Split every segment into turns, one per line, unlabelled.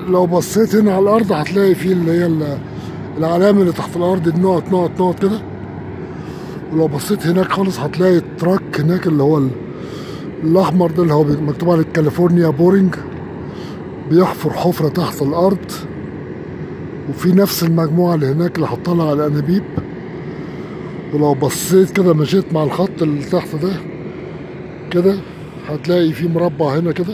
لو بصيت هنا على الارض هتلاقي فيه اللي هي ال- العلامة اللي تحت الارض دي نقط نقط نقط كده ولو بصيت هناك خالص هتلاقي التراك هناك اللي هو ال- الاحمر ده اللي هو بي- مكتوب عليه كاليفورنيا بورينج بيحفر حفرة تحت الارض وفي نفس المجموعة اللي هناك اللي هتطلع على الانابيب ولو بصيت كده مشيت مع الخط اللي تحت ده كده هتلاقي في مربع هنا كده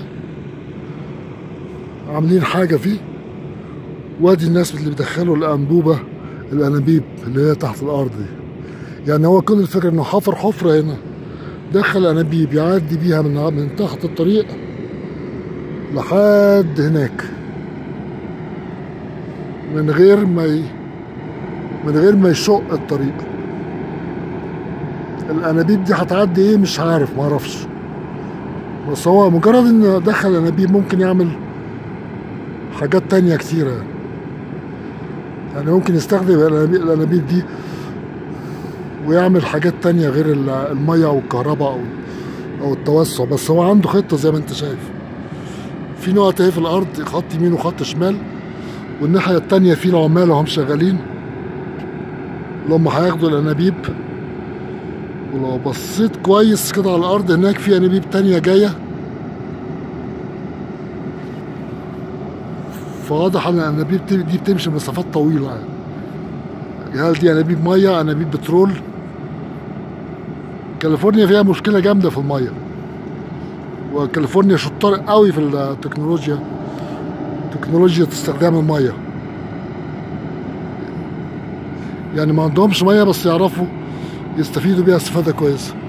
عاملين حاجة فيه وادي الناس اللي بيدخلوا الأنبوبة الأنابيب اللي هي تحت الأرض دي يعني هو كل الفكرة إنه حفر حفرة هنا دخل أنابيب يعدي بيها من من تحت الطريق لحد هناك من غير ما ي... من غير ما يشق الطريق الانابيب دي هتعدي ايه مش عارف معرفش بس هو مجرد ان دخل انابيب ممكن يعمل حاجات تانية كتيرة يعني. يعني ممكن يستخدم الانابيب الأنابيب دي ويعمل حاجات تانية غير ال- المية او الكهرباء او او التوسع بس هو عنده خطة زي ما انت شايف في نقط اهي في الارض خط يمين وخط شمال والناحية التانية في العمال وهم شغالين اللي هم هياخدوا الانابيب ولو بصيت كويس كده على الارض هناك في انابيب تانية جاية فواضح ان الانابيب دي دي بتمشي مسافات طويلة يعني هل دي انابيب مية انابيب بترول كاليفورنيا فيها مشكلة جامدة في المية وكاليفورنيا شطار قوي في التكنولوجيا تكنولوجيا استخدام المية يعني ما عندهمش مية بس يعرفوا يستفيدوا بيها استفادة كويسة